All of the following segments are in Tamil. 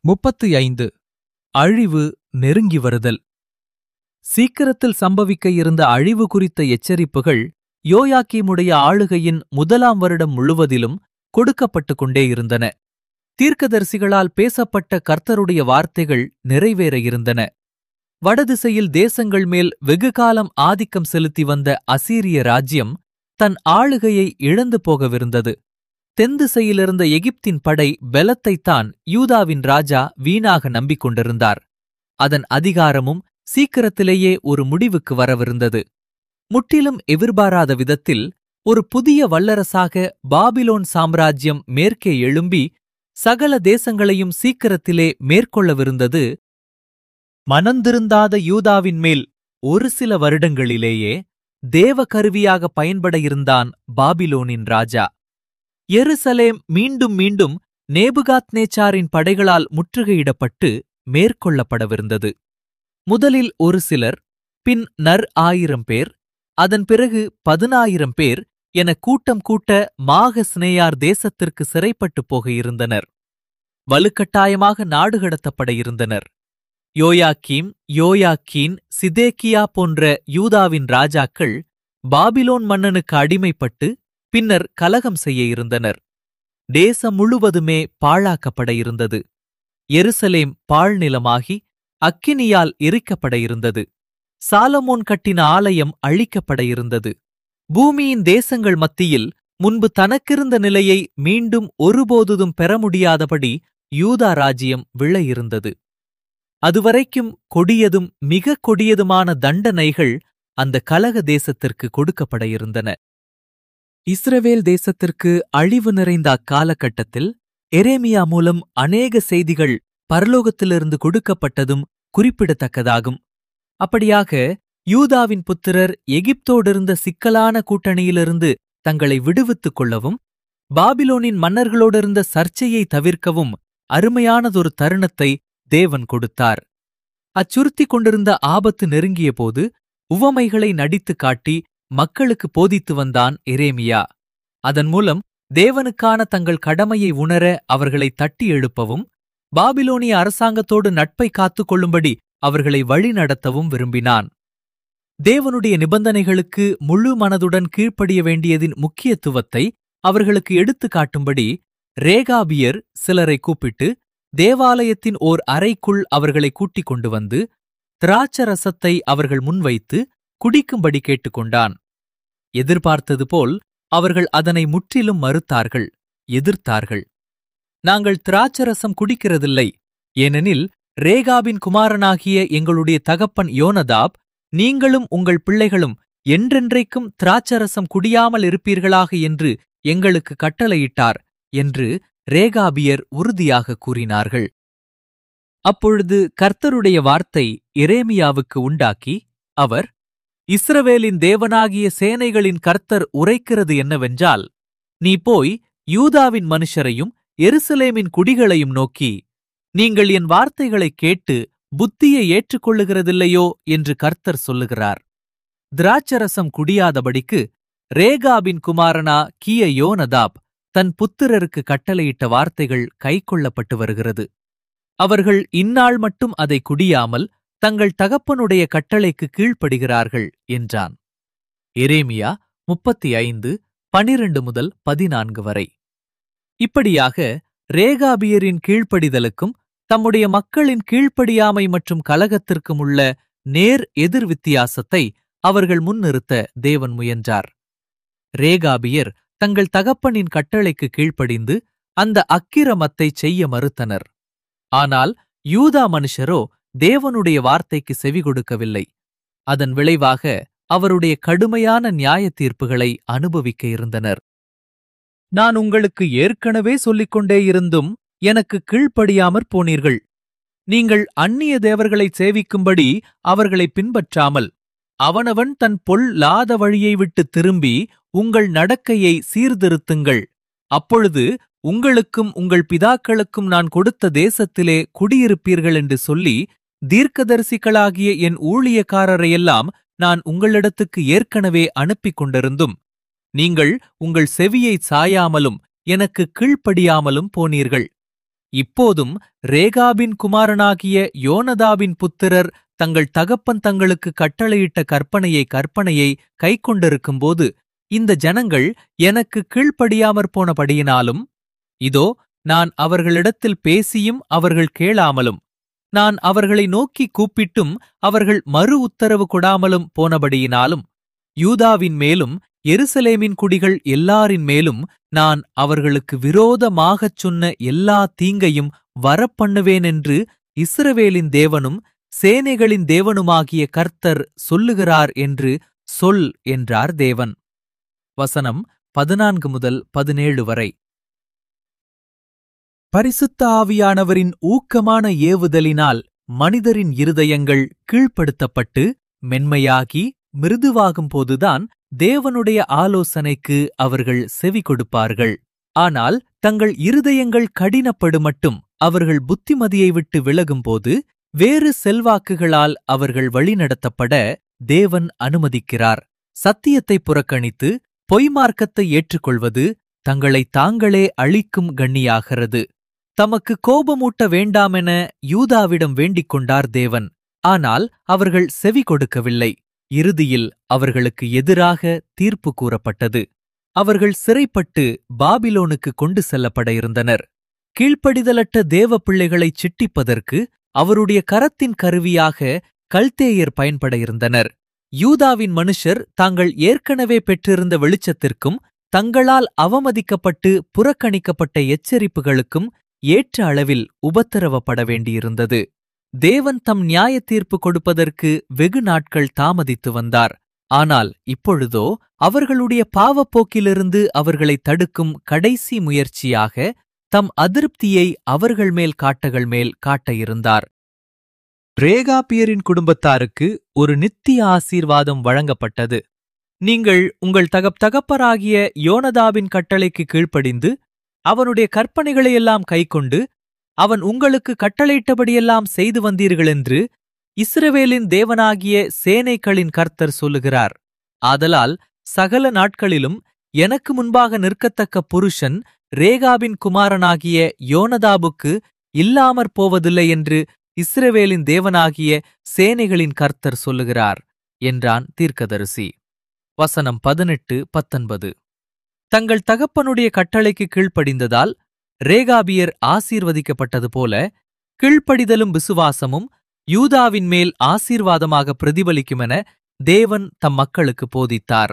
முப்பத்து ஐந்து அழிவு நெருங்கி வருதல் சீக்கிரத்தில் சம்பவிக்க இருந்த அழிவு குறித்த எச்சரிப்புகள் யோயாக்கீமுடைய ஆளுகையின் முதலாம் வருடம் முழுவதிலும் கொடுக்கப்பட்டுக் கொண்டே இருந்தன தீர்க்கதரிசிகளால் பேசப்பட்ட கர்த்தருடைய வார்த்தைகள் நிறைவேற இருந்தன வடதிசையில் தேசங்கள் மேல் வெகுகாலம் ஆதிக்கம் செலுத்தி வந்த அசீரிய ராஜ்யம் தன் ஆளுகையை இழந்து போகவிருந்தது தென்திசையிலிருந்த எகிப்தின் படை பெலத்தைத்தான் யூதாவின் ராஜா வீணாக நம்பிக்கொண்டிருந்தார் அதன் அதிகாரமும் சீக்கிரத்திலேயே ஒரு முடிவுக்கு வரவிருந்தது முற்றிலும் எதிர்பாராத விதத்தில் ஒரு புதிய வல்லரசாக பாபிலோன் சாம்ராஜ்யம் மேற்கே எழும்பி சகல தேசங்களையும் சீக்கிரத்திலே மேற்கொள்ளவிருந்தது மனந்திருந்தாத யூதாவின் மேல் ஒரு சில வருடங்களிலேயே தேவ கருவியாக பயன்பட இருந்தான் பாபிலோனின் ராஜா எருசலேம் மீண்டும் மீண்டும் நேபுகாத் நேச்சாரின் படைகளால் முற்றுகையிடப்பட்டு மேற்கொள்ளப்படவிருந்தது முதலில் ஒரு சிலர் பின் நர் ஆயிரம் பேர் அதன் பிறகு பதினாயிரம் பேர் என கூட்டம் கூட்ட மாக சினேயார் தேசத்திற்கு சிறைப்பட்டுப் போக இருந்தனர் வலுக்கட்டாயமாக நாடு கடத்தப்பட இருந்தனர் யோயாக்கீம் யோயாக்கீன் சிதேக்கியா போன்ற யூதாவின் ராஜாக்கள் பாபிலோன் மன்னனுக்கு அடிமைப்பட்டு பின்னர் கலகம் செய்ய இருந்தனர் தேசம் முழுவதுமே பாழாக்கப்பட இருந்தது எருசலேம் பாழ்நிலமாகி அக்கினியால் எரிக்கப்பட இருந்தது சாலமோன் கட்டின ஆலயம் அழிக்கப்பட இருந்தது பூமியின் தேசங்கள் மத்தியில் முன்பு தனக்கிருந்த நிலையை மீண்டும் ஒருபோதும் பெற முடியாதபடி யூதா ராஜ்யம் விழ இருந்தது அதுவரைக்கும் கொடியதும் மிக கொடியதுமான தண்டனைகள் அந்த கலக தேசத்திற்கு கொடுக்கப்பட இருந்தன இஸ்ரவேல் தேசத்திற்கு அழிவு நிறைந்த அக்காலகட்டத்தில் எரேமியா மூலம் அநேக செய்திகள் பரலோகத்திலிருந்து கொடுக்கப்பட்டதும் குறிப்பிடத்தக்கதாகும் அப்படியாக யூதாவின் புத்திரர் எகிப்தோடிருந்த சிக்கலான கூட்டணியிலிருந்து தங்களை விடுவித்துக் கொள்ளவும் பாபிலோனின் மன்னர்களோடிருந்த சர்ச்சையை தவிர்க்கவும் அருமையானதொரு தருணத்தை தேவன் கொடுத்தார் அச்சுறுத்திக் கொண்டிருந்த ஆபத்து நெருங்கியபோது உவமைகளை நடித்து காட்டி மக்களுக்கு போதித்து வந்தான் எரேமியா அதன் மூலம் தேவனுக்கான தங்கள் கடமையை உணர அவர்களை தட்டி எழுப்பவும் பாபிலோனிய அரசாங்கத்தோடு நட்பை காத்துக் கொள்ளும்படி அவர்களை வழிநடத்தவும் விரும்பினான் தேவனுடைய நிபந்தனைகளுக்கு முழு மனதுடன் கீழ்ப்படிய வேண்டியதின் முக்கியத்துவத்தை அவர்களுக்கு எடுத்து காட்டும்படி ரேகாபியர் சிலரை கூப்பிட்டு தேவாலயத்தின் ஓர் அறைக்குள் அவர்களை கூட்டிக் கொண்டு வந்து திராட்சரசத்தை அவர்கள் முன்வைத்து குடிக்கும்படி கேட்டுக்கொண்டான் எதிர்பார்த்தது போல் அவர்கள் அதனை முற்றிலும் மறுத்தார்கள் எதிர்த்தார்கள் நாங்கள் திராட்சரசம் குடிக்கிறதில்லை ஏனெனில் ரேகாபின் குமாரனாகிய எங்களுடைய தகப்பன் யோனதாப் நீங்களும் உங்கள் பிள்ளைகளும் என்றென்றைக்கும் திராட்சரசம் குடியாமல் இருப்பீர்களாக என்று எங்களுக்கு கட்டளையிட்டார் என்று ரேகாபியர் உறுதியாக கூறினார்கள் அப்பொழுது கர்த்தருடைய வார்த்தை எரேமியாவுக்கு உண்டாக்கி அவர் இஸ்ரவேலின் தேவனாகிய சேனைகளின் கர்த்தர் உரைக்கிறது என்னவென்றால் நீ போய் யூதாவின் மனுஷரையும் எருசலேமின் குடிகளையும் நோக்கி நீங்கள் என் வார்த்தைகளைக் கேட்டு புத்தியை ஏற்றுக்கொள்ளுகிறதில்லையோ என்று கர்த்தர் சொல்லுகிறார் திராட்சரசம் குடியாதபடிக்கு ரேகாபின் குமாரனா கிய யோனதாப் தன் புத்திரருக்கு கட்டளையிட்ட வார்த்தைகள் கைக்கொள்ளப்பட்டு வருகிறது அவர்கள் இந்நாள் மட்டும் அதை குடியாமல் தங்கள் தகப்பனுடைய கட்டளைக்கு கீழ்ப்படுகிறார்கள் என்றான் எரேமியா முப்பத்தி ஐந்து பனிரண்டு முதல் பதினான்கு வரை இப்படியாக ரேகாபியரின் கீழ்ப்படிதலுக்கும் தம்முடைய மக்களின் கீழ்ப்படியாமை மற்றும் கலகத்திற்கும் உள்ள நேர் எதிர் வித்தியாசத்தை அவர்கள் முன்னிறுத்த தேவன் முயன்றார் ரேகாபியர் தங்கள் தகப்பனின் கட்டளைக்கு கீழ்ப்படிந்து அந்த அக்கிரமத்தைச் செய்ய மறுத்தனர் ஆனால் யூதா மனுஷரோ தேவனுடைய வார்த்தைக்கு செவி கொடுக்கவில்லை அதன் விளைவாக அவருடைய கடுமையான நியாய தீர்ப்புகளை அனுபவிக்க இருந்தனர் நான் உங்களுக்கு ஏற்கனவே சொல்லிக் கொண்டே இருந்தும் எனக்கு கீழ்ப்படியாமற் போனீர்கள் நீங்கள் அந்நிய தேவர்களைச் சேவிக்கும்படி அவர்களை பின்பற்றாமல் அவனவன் தன் பொல்லாத வழியை விட்டு திரும்பி உங்கள் நடக்கையை சீர்திருத்துங்கள் அப்பொழுது உங்களுக்கும் உங்கள் பிதாக்களுக்கும் நான் கொடுத்த தேசத்திலே குடியிருப்பீர்கள் என்று சொல்லி தீர்க்கதரிசிகளாகிய என் ஊழியக்காரரையெல்லாம் நான் உங்களிடத்துக்கு ஏற்கனவே அனுப்பிக் கொண்டிருந்தும் நீங்கள் உங்கள் செவியை சாயாமலும் எனக்கு கீழ்ப்படியாமலும் போனீர்கள் இப்போதும் ரேகாபின் குமாரனாகிய யோனதாபின் புத்திரர் தங்கள் தகப்பன் தங்களுக்கு கட்டளையிட்ட கற்பனையை கற்பனையை கைக்கொண்டிருக்கும்போது இந்த ஜனங்கள் எனக்கு கீழ்ப்படியாமற் போனபடியினாலும் இதோ நான் அவர்களிடத்தில் பேசியும் அவர்கள் கேளாமலும் நான் அவர்களை நோக்கி கூப்பிட்டும் அவர்கள் மறு உத்தரவு கொடாமலும் போனபடியினாலும் யூதாவின் மேலும் எருசலேமின் குடிகள் எல்லாரின் மேலும் நான் அவர்களுக்கு விரோதமாகச் சொன்ன எல்லா தீங்கையும் வரப்பண்ணுவேனென்று இஸ்ரவேலின் தேவனும் சேனைகளின் தேவனுமாகிய கர்த்தர் சொல்லுகிறார் என்று சொல் என்றார் தேவன் வசனம் பதினான்கு முதல் பதினேழு வரை பரிசுத்த ஆவியானவரின் ஊக்கமான ஏவுதலினால் மனிதரின் இருதயங்கள் கீழ்ப்படுத்தப்பட்டு மென்மையாகி மிருதுவாகும்போதுதான் தேவனுடைய ஆலோசனைக்கு அவர்கள் செவி கொடுப்பார்கள் ஆனால் தங்கள் இருதயங்கள் கடினப்படுமட்டும் அவர்கள் புத்திமதியை விட்டு விலகும்போது வேறு செல்வாக்குகளால் அவர்கள் வழிநடத்தப்பட தேவன் அனுமதிக்கிறார் சத்தியத்தை புறக்கணித்து பொய்மார்க்கத்தை ஏற்றுக்கொள்வது தங்களை தாங்களே அழிக்கும் கண்ணியாகிறது தமக்கு கோபமூட்ட வேண்டாமென யூதாவிடம் வேண்டிக் கொண்டார் தேவன் ஆனால் அவர்கள் செவி கொடுக்கவில்லை இறுதியில் அவர்களுக்கு எதிராக தீர்ப்பு கூறப்பட்டது அவர்கள் சிறைப்பட்டு பாபிலோனுக்கு கொண்டு செல்லப்பட இருந்தனர் கீழ்ப்படிதலற்ற தேவ பிள்ளைகளைச் சிட்டிப்பதற்கு அவருடைய கரத்தின் கருவியாக கல்தேயர் பயன்பட இருந்தனர் யூதாவின் மனுஷர் தாங்கள் ஏற்கனவே பெற்றிருந்த வெளிச்சத்திற்கும் தங்களால் அவமதிக்கப்பட்டு புறக்கணிக்கப்பட்ட எச்சரிப்புகளுக்கும் ஏற்ற அளவில் உபத்திரவப்பட வேண்டியிருந்தது தேவன் தம் நியாய தீர்ப்பு கொடுப்பதற்கு வெகு நாட்கள் தாமதித்து வந்தார் ஆனால் இப்பொழுதோ அவர்களுடைய பாவப்போக்கிலிருந்து அவர்களை தடுக்கும் கடைசி முயற்சியாக தம் அதிருப்தியை அவர்கள் மேல் காட்டகள் மேல் காட்ட இருந்தார் ரேகாபியரின் குடும்பத்தாருக்கு ஒரு நித்திய ஆசீர்வாதம் வழங்கப்பட்டது நீங்கள் உங்கள் தகப் தகப்பராகிய யோனதாவின் கட்டளைக்கு கீழ்ப்படிந்து அவனுடைய கற்பனைகளையெல்லாம் கைக்கொண்டு அவன் உங்களுக்கு கட்டளையிட்டபடியெல்லாம் செய்து வந்தீர்களென்று இஸ்ரவேலின் தேவனாகிய சேனைகளின் கர்த்தர் சொல்லுகிறார் ஆதலால் சகல நாட்களிலும் எனக்கு முன்பாக நிற்கத்தக்க புருஷன் ரேகாபின் குமாரனாகிய யோனதாபுக்கு இல்லாமற் போவதில்லை என்று இஸ்ரவேலின் தேவனாகிய சேனைகளின் கர்த்தர் சொல்லுகிறார் என்றான் தீர்க்கதரிசி வசனம் பதினெட்டு பத்தொன்பது தங்கள் தகப்பனுடைய கட்டளைக்கு கீழ்ப்படிந்ததால் ரேகாபியர் ஆசீர்வதிக்கப்பட்டது போல கீழ்ப்படிதலும் விசுவாசமும் யூதாவின் மேல் ஆசீர்வாதமாக பிரதிபலிக்குமென தேவன் தம் மக்களுக்கு போதித்தார்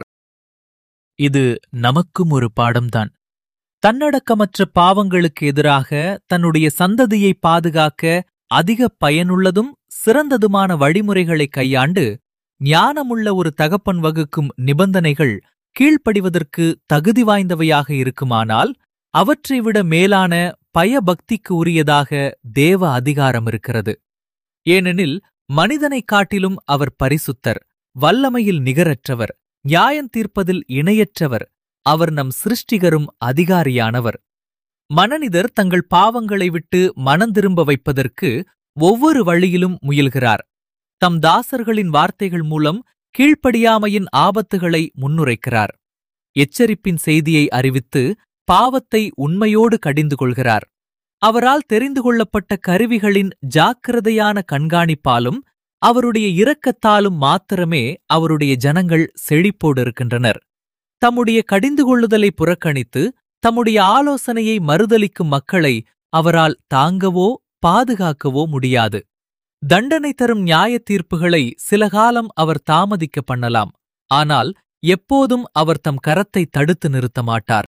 இது நமக்கும் ஒரு பாடம்தான் தன்னடக்கமற்ற பாவங்களுக்கு எதிராக தன்னுடைய சந்ததியை பாதுகாக்க அதிக பயனுள்ளதும் சிறந்ததுமான வழிமுறைகளை கையாண்டு ஞானமுள்ள ஒரு தகப்பன் வகுக்கும் நிபந்தனைகள் கீழ்ப்படிவதற்கு தகுதி வாய்ந்தவையாக இருக்குமானால் அவற்றை விட மேலான பயபக்திக்கு உரியதாக தேவ அதிகாரம் இருக்கிறது ஏனெனில் மனிதனைக் காட்டிலும் அவர் பரிசுத்தர் வல்லமையில் நிகரற்றவர் நியாயம் தீர்ப்பதில் இணையற்றவர் அவர் நம் சிருஷ்டிகரும் அதிகாரியானவர் மனனிதர் தங்கள் பாவங்களை விட்டு மனந்திரும்ப வைப்பதற்கு ஒவ்வொரு வழியிலும் முயல்கிறார் தம் தாசர்களின் வார்த்தைகள் மூலம் கீழ்ப்படியாமையின் ஆபத்துகளை முன்னுரைக்கிறார் எச்சரிப்பின் செய்தியை அறிவித்து பாவத்தை உண்மையோடு கடிந்து கொள்கிறார் அவரால் தெரிந்து கொள்ளப்பட்ட கருவிகளின் ஜாக்கிரதையான கண்காணிப்பாலும் அவருடைய இரக்கத்தாலும் மாத்திரமே அவருடைய ஜனங்கள் செழிப்போடு இருக்கின்றனர் தம்முடைய கடிந்து கொள்ளுதலை புறக்கணித்து தம்முடைய ஆலோசனையை மறுதலிக்கும் மக்களை அவரால் தாங்கவோ பாதுகாக்கவோ முடியாது தண்டனை தரும் நியாய தீர்ப்புகளை சில காலம் அவர் தாமதிக்க பண்ணலாம் ஆனால் எப்போதும் அவர் தம் கரத்தை தடுத்து நிறுத்த மாட்டார்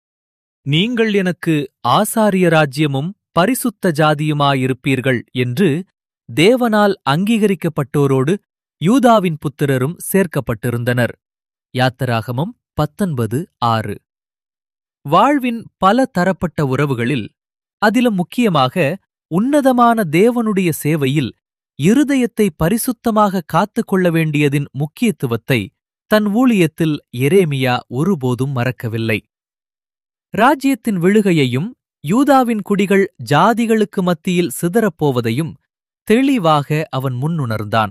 நீங்கள் எனக்கு ஆசாரிய ராஜ்யமும் பரிசுத்த ஜாதியுமாயிருப்பீர்கள் என்று தேவனால் அங்கீகரிக்கப்பட்டோரோடு யூதாவின் புத்திரரும் சேர்க்கப்பட்டிருந்தனர் யாத்தராகமம் பத்தொன்பது ஆறு வாழ்வின் பல தரப்பட்ட உறவுகளில் அதிலும் முக்கியமாக உன்னதமான தேவனுடைய சேவையில் இருதயத்தை பரிசுத்தமாக காத்துக் கொள்ள வேண்டியதின் முக்கியத்துவத்தை தன் ஊழியத்தில் எரேமியா ஒருபோதும் மறக்கவில்லை ராஜ்யத்தின் விழுகையையும் யூதாவின் குடிகள் ஜாதிகளுக்கு மத்தியில் சிதறப்போவதையும் தெளிவாக அவன் முன்னுணர்ந்தான்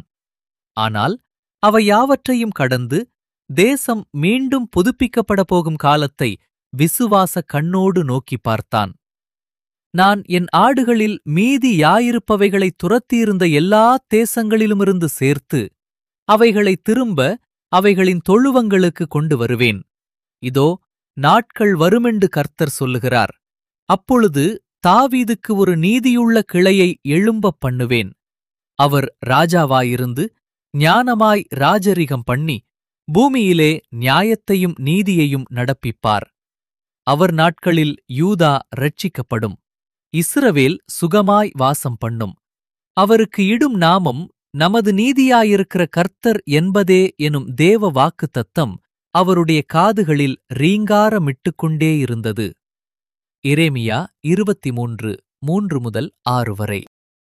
ஆனால் அவை யாவற்றையும் கடந்து தேசம் மீண்டும் புதுப்பிக்கப்பட போகும் காலத்தை விசுவாச கண்ணோடு நோக்கி பார்த்தான் நான் என் ஆடுகளில் மீதியாயிருப்பவைகளை துரத்தியிருந்த எல்லா தேசங்களிலுமிருந்து சேர்த்து அவைகளை திரும்ப அவைகளின் தொழுவங்களுக்கு கொண்டு வருவேன் இதோ நாட்கள் வருமென்று கர்த்தர் சொல்லுகிறார் அப்பொழுது தாவீதுக்கு ஒரு நீதியுள்ள கிளையை எழும்பப் பண்ணுவேன் அவர் ராஜாவாயிருந்து ஞானமாய் ராஜரிகம் பண்ணி பூமியிலே நியாயத்தையும் நீதியையும் நடப்பிப்பார் அவர் நாட்களில் யூதா ரட்சிக்கப்படும் இஸ்ரவேல் சுகமாய் வாசம் பண்ணும் அவருக்கு இடும் நாமம் நமது நீதியாயிருக்கிற கர்த்தர் என்பதே எனும் தேவ வாக்கு தத்தம் அவருடைய காதுகளில் ரீங்காரமிட்டுக் கொண்டே இருந்தது எரேமியா இருபத்தி மூன்று மூன்று முதல் ஆறு வரை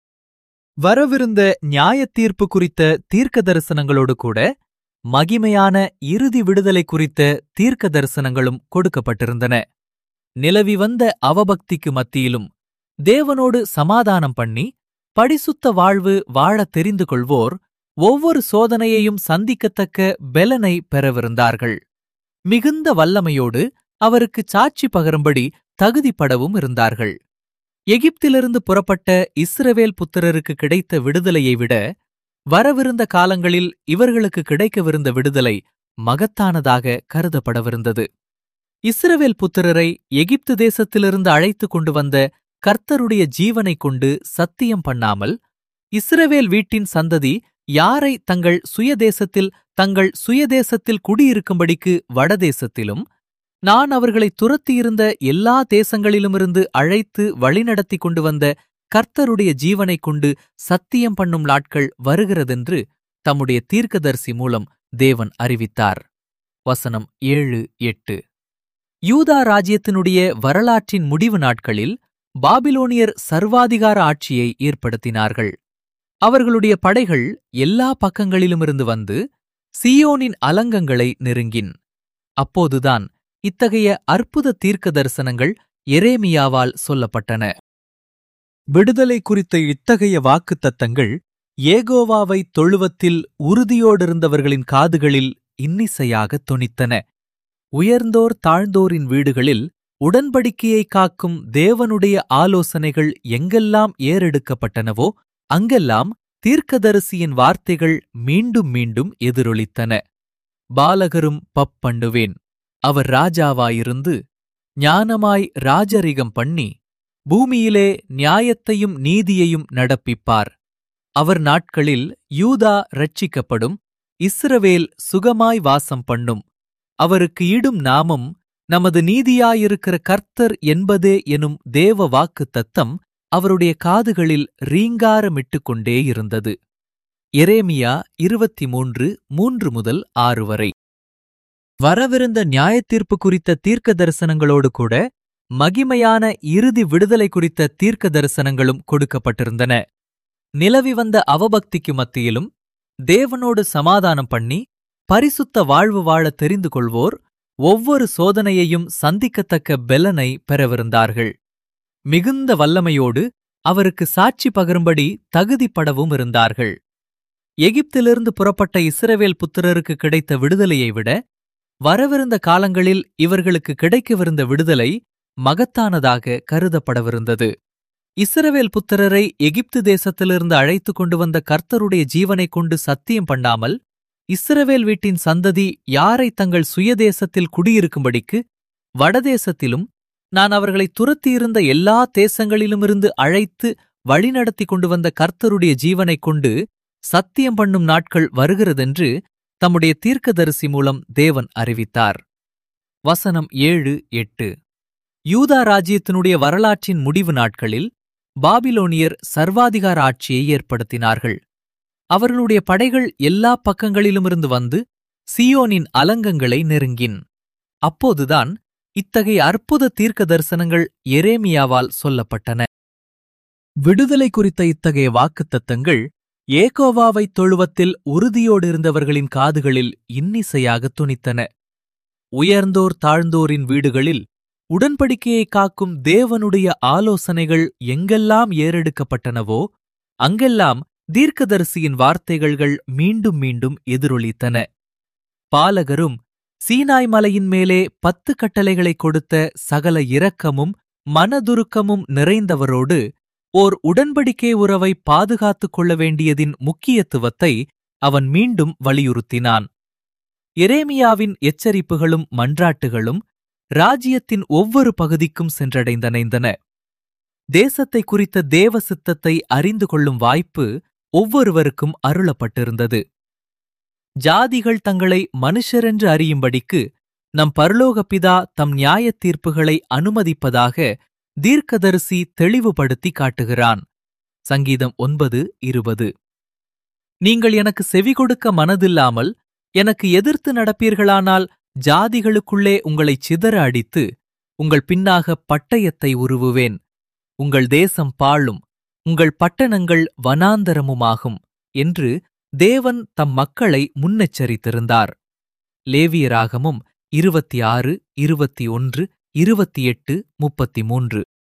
வரவிருந்த நியாயத்தீர்ப்பு குறித்த தீர்க்க தரிசனங்களோடு கூட மகிமையான இறுதி விடுதலை குறித்த தீர்க்க தரிசனங்களும் கொடுக்கப்பட்டிருந்தன நிலவி வந்த அவபக்திக்கு மத்தியிலும் தேவனோடு சமாதானம் பண்ணி படிசுத்த வாழ்வு வாழத் தெரிந்து கொள்வோர் ஒவ்வொரு சோதனையையும் சந்திக்கத்தக்க பெலனை பெறவிருந்தார்கள் மிகுந்த வல்லமையோடு அவருக்கு சாட்சி பகரும்படி தகுதிப்படவும் இருந்தார்கள் எகிப்திலிருந்து புறப்பட்ட இஸ்ரவேல் புத்திரருக்கு கிடைத்த விடுதலையை விட வரவிருந்த காலங்களில் இவர்களுக்கு கிடைக்கவிருந்த விடுதலை மகத்தானதாக கருதப்படவிருந்தது இஸ்ரவேல் புத்திரரை எகிப்து தேசத்திலிருந்து அழைத்துக் கொண்டு வந்த கர்த்தருடைய ஜீவனைக் கொண்டு சத்தியம் பண்ணாமல் இஸ்ரவேல் வீட்டின் சந்ததி யாரை தங்கள் சுயதேசத்தில் தங்கள் சுயதேசத்தில் குடியிருக்கும்படிக்கு வடதேசத்திலும் நான் அவர்களை துரத்தியிருந்த எல்லா தேசங்களிலுமிருந்து அழைத்து வழிநடத்தி கொண்டு வந்த கர்த்தருடைய ஜீவனைக் கொண்டு சத்தியம் பண்ணும் நாட்கள் வருகிறதென்று தம்முடைய தீர்க்கதரிசி மூலம் தேவன் அறிவித்தார் வசனம் ஏழு எட்டு யூதா ராஜ்யத்தினுடைய வரலாற்றின் முடிவு நாட்களில் பாபிலோனியர் சர்வாதிகார ஆட்சியை ஏற்படுத்தினார்கள் அவர்களுடைய படைகள் எல்லா பக்கங்களிலுமிருந்து வந்து சியோனின் அலங்கங்களை நெருங்கின் அப்போதுதான் இத்தகைய அற்புத தீர்க்க தரிசனங்கள் எரேமியாவால் சொல்லப்பட்டன விடுதலை குறித்த இத்தகைய வாக்குத்தத்தங்கள் ஏகோவாவை தொழுவத்தில் உறுதியோடிருந்தவர்களின் காதுகளில் இன்னிசையாகத் தொனித்தன உயர்ந்தோர் தாழ்ந்தோரின் வீடுகளில் உடன்படிக்கையை காக்கும் தேவனுடைய ஆலோசனைகள் எங்கெல்லாம் ஏறெடுக்கப்பட்டனவோ அங்கெல்லாம் தீர்க்கதரிசியின் வார்த்தைகள் மீண்டும் மீண்டும் எதிரொலித்தன பாலகரும் பப்பண்ணுவேன் அவர் ராஜாவாயிருந்து ஞானமாய் ராஜரிகம் பண்ணி பூமியிலே நியாயத்தையும் நீதியையும் நடப்பிப்பார் அவர் நாட்களில் யூதா ரட்சிக்கப்படும் இஸ்ரவேல் சுகமாய் வாசம் பண்ணும் அவருக்கு இடும் நாமம் நமது நீதியாயிருக்கிற கர்த்தர் என்பதே எனும் தேவ வாக்கு தத்தம் அவருடைய காதுகளில் ரீங்காரமிட்டுக் கொண்டே இருந்தது எரேமியா இருபத்தி மூன்று மூன்று முதல் ஆறு வரை வரவிருந்த நியாயத்தீர்ப்பு குறித்த தீர்க்க தரிசனங்களோடு கூட மகிமையான இறுதி விடுதலை குறித்த தீர்க்க தரிசனங்களும் கொடுக்கப்பட்டிருந்தன நிலவி வந்த அவபக்திக்கு மத்தியிலும் தேவனோடு சமாதானம் பண்ணி பரிசுத்த வாழ்வு வாழ தெரிந்து கொள்வோர் ஒவ்வொரு சோதனையையும் சந்திக்கத்தக்க பெலனை பெறவிருந்தார்கள் மிகுந்த வல்லமையோடு அவருக்கு சாட்சி பகரும்படி தகுதிப்படவும் இருந்தார்கள் எகிப்திலிருந்து புறப்பட்ட இஸ்ரவேல் புத்திரருக்கு கிடைத்த விடுதலையை விட வரவிருந்த காலங்களில் இவர்களுக்கு கிடைக்கவிருந்த விடுதலை மகத்தானதாக கருதப்படவிருந்தது இஸ்ரவேல் புத்திரரை எகிப்து தேசத்திலிருந்து அழைத்துக் கொண்டு வந்த கர்த்தருடைய ஜீவனைக் கொண்டு சத்தியம் பண்ணாமல் இஸ்ரவேல் வீட்டின் சந்ததி யாரை தங்கள் சுயதேசத்தில் குடியிருக்கும்படிக்கு வடதேசத்திலும் நான் அவர்களை துரத்தியிருந்த எல்லா தேசங்களிலுமிருந்து அழைத்து வழிநடத்தி கொண்டு வந்த கர்த்தருடைய ஜீவனைக் கொண்டு சத்தியம் பண்ணும் நாட்கள் வருகிறதென்று தம்முடைய தீர்க்கதரிசி மூலம் தேவன் அறிவித்தார் வசனம் ஏழு எட்டு யூதா ராஜ்யத்தினுடைய வரலாற்றின் முடிவு நாட்களில் பாபிலோனியர் சர்வாதிகார ஆட்சியை ஏற்படுத்தினார்கள் அவர்களுடைய படைகள் எல்லா பக்கங்களிலுமிருந்து வந்து சியோனின் அலங்கங்களை நெருங்கின் அப்போதுதான் இத்தகைய அற்புத தீர்க்க தரிசனங்கள் எரேமியாவால் சொல்லப்பட்டன விடுதலை குறித்த இத்தகைய வாக்குத்தத்தங்கள் ஏகோவாவைத் தொழுவத்தில் உறுதியோடு இருந்தவர்களின் காதுகளில் இன்னிசையாகத் துணித்தன உயர்ந்தோர் தாழ்ந்தோரின் வீடுகளில் உடன்படிக்கையை காக்கும் தேவனுடைய ஆலோசனைகள் எங்கெல்லாம் ஏறெடுக்கப்பட்டனவோ அங்கெல்லாம் தீர்க்கதரிசியின் வார்த்தைகள்கள் மீண்டும் மீண்டும் எதிரொலித்தன பாலகரும் சீனாய் மலையின் மேலே பத்து கட்டளைகளைக் கொடுத்த சகல இரக்கமும் மனதுருக்கமும் நிறைந்தவரோடு ஓர் உடன்படிக்கை உறவை பாதுகாத்துக் கொள்ள வேண்டியதின் முக்கியத்துவத்தை அவன் மீண்டும் வலியுறுத்தினான் எரேமியாவின் எச்சரிப்புகளும் மன்றாட்டுகளும் ராஜ்யத்தின் ஒவ்வொரு பகுதிக்கும் சென்றடைந்தனைந்தன தேசத்தை குறித்த தேவ சித்தத்தை அறிந்து கொள்ளும் வாய்ப்பு ஒவ்வொருவருக்கும் அருளப்பட்டிருந்தது ஜாதிகள் தங்களை மனுஷரென்று அறியும்படிக்கு நம் பரலோக பிதா தம் நியாயத் தீர்ப்புகளை அனுமதிப்பதாக தீர்க்கதரிசி தெளிவுபடுத்தி காட்டுகிறான் சங்கீதம் ஒன்பது இருபது நீங்கள் எனக்கு செவி கொடுக்க மனதில்லாமல் எனக்கு எதிர்த்து நடப்பீர்களானால் ஜாதிகளுக்குள்ளே உங்களைச் சிதற அடித்து உங்கள் பின்னாக பட்டயத்தை உருவுவேன் உங்கள் தேசம் பாழும் உங்கள் பட்டணங்கள் வனாந்தரமுமாகும் என்று தேவன் தம் மக்களை முன்னெச்சரித்திருந்தார் லேவியராகமும் இருபத்தி ஆறு இருபத்தி ஒன்று இருபத்தி எட்டு முப்பத்தி மூன்று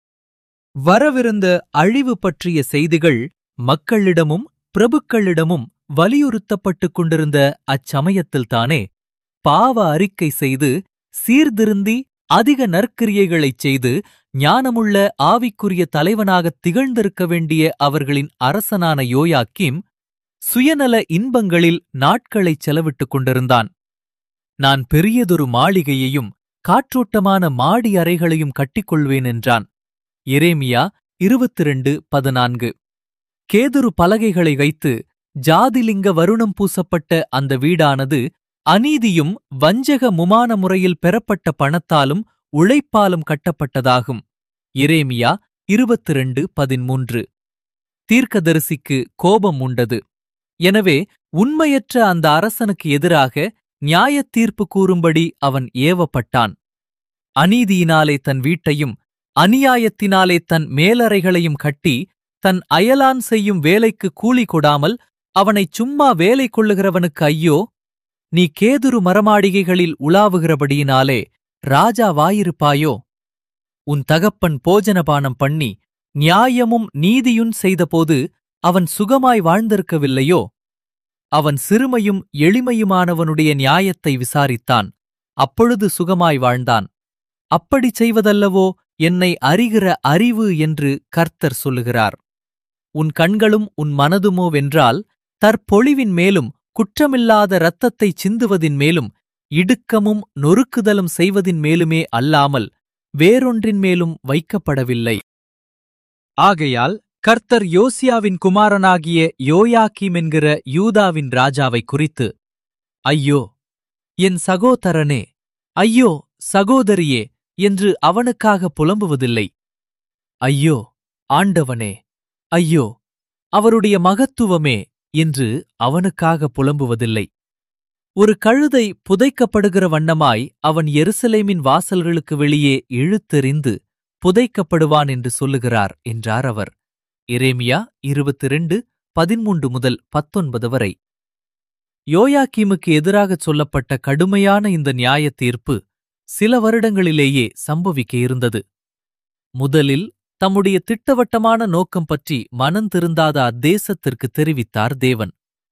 வரவிருந்த அழிவு பற்றிய செய்திகள் மக்களிடமும் பிரபுக்களிடமும் வலியுறுத்தப்பட்டுக் கொண்டிருந்த அச்சமயத்தில்தானே பாவ அறிக்கை செய்து சீர்திருந்தி அதிக நற்கிரியைகளைச் செய்து ஞானமுள்ள ஆவிக்குரிய தலைவனாகத் திகழ்ந்திருக்க வேண்டிய அவர்களின் அரசனான யோயாக்கிம் சுயநல இன்பங்களில் நாட்களைச் செலவிட்டுக் கொண்டிருந்தான் நான் பெரியதொரு மாளிகையையும் காற்றோட்டமான மாடி அறைகளையும் கட்டிக்கொள்வேன் என்றான் எரேமியா இருபத்திரண்டு பதினான்கு கேதுரு பலகைகளை வைத்து ஜாதிலிங்க வருணம் பூசப்பட்ட அந்த வீடானது அநீதியும் வஞ்சக முமான முறையில் பெறப்பட்ட பணத்தாலும் உழைப்பாலும் கட்டப்பட்டதாகும் எரேமியா இருபத்திரண்டு பதிமூன்று தீர்க்கதரிசிக்கு கோபம் உண்டது எனவே உண்மையற்ற அந்த அரசனுக்கு எதிராக நியாயத் தீர்ப்பு கூறும்படி அவன் ஏவப்பட்டான் அநீதியினாலே தன் வீட்டையும் அநியாயத்தினாலே தன் மேலறைகளையும் கட்டி தன் அயலான் செய்யும் வேலைக்கு கூலி கொடாமல் அவனைச் சும்மா வேலை கொள்ளுகிறவனுக்கு ஐயோ நீ கேதுரு மரமாளிகைகளில் உலாவுகிறபடியினாலே ராஜாவாயிருப்பாயோ உன் தகப்பன் போஜனபானம் பண்ணி நியாயமும் நீதியுன் செய்தபோது அவன் சுகமாய் வாழ்ந்திருக்கவில்லையோ அவன் சிறுமையும் எளிமையுமானவனுடைய நியாயத்தை விசாரித்தான் அப்பொழுது சுகமாய் வாழ்ந்தான் அப்படிச் செய்வதல்லவோ என்னை அறிகிற அறிவு என்று கர்த்தர் சொல்லுகிறார் உன் கண்களும் உன் மனதுமோ வென்றால் தற்பொழிவின் மேலும் குற்றமில்லாத இரத்தத்தைச் சிந்துவதின் மேலும் இடுக்கமும் நொறுக்குதலும் செய்வதின் மேலுமே அல்லாமல் வேறொன்றின் மேலும் வைக்கப்படவில்லை ஆகையால் கர்த்தர் யோசியாவின் குமாரனாகிய யோயாக்கீம் என்கிற யூதாவின் ராஜாவை குறித்து ஐயோ என் சகோதரனே ஐயோ சகோதரியே என்று அவனுக்காக புலம்புவதில்லை ஐயோ ஆண்டவனே ஐயோ அவருடைய மகத்துவமே என்று அவனுக்காக புலம்புவதில்லை ஒரு கழுதை புதைக்கப்படுகிற வண்ணமாய் அவன் எருசலேமின் வாசல்களுக்கு வெளியே இழுத்தெறிந்து புதைக்கப்படுவான் என்று சொல்லுகிறார் என்றார் அவர் எரேமியா இருபத்தி ரெண்டு பதிமூன்று முதல் பத்தொன்பது வரை யோயாக்கீமுக்கு எதிராகச் சொல்லப்பட்ட கடுமையான இந்த நியாயத் தீர்ப்பு சில வருடங்களிலேயே சம்பவிக்க இருந்தது முதலில் தம்முடைய திட்டவட்டமான நோக்கம் பற்றி மனந்திருந்தாத அத்தேசத்திற்கு தெரிவித்தார் தேவன்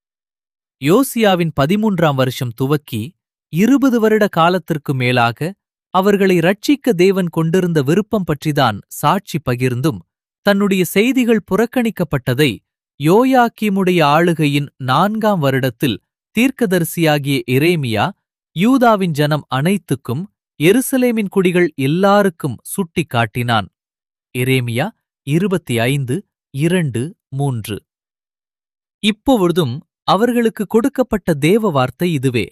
யோசியாவின் பதிமூன்றாம் வருஷம் துவக்கி இருபது வருட காலத்திற்கு மேலாக அவர்களை ரட்சிக்க தேவன் கொண்டிருந்த விருப்பம் பற்றிதான் சாட்சி பகிர்ந்தும் தன்னுடைய செய்திகள் புறக்கணிக்கப்பட்டதை யோயாக்கீமுடைய ஆளுகையின் நான்காம் வருடத்தில் தீர்க்கதரிசியாகிய எரேமியா யூதாவின் ஜனம் அனைத்துக்கும் எருசலேமின் குடிகள் எல்லாருக்கும் சுட்டிக் காட்டினான் எரேமியா இருபத்தி ஐந்து இரண்டு மூன்று இப்பொழுதும் அவர்களுக்கு கொடுக்கப்பட்ட தேவ வார்த்தை இதுவே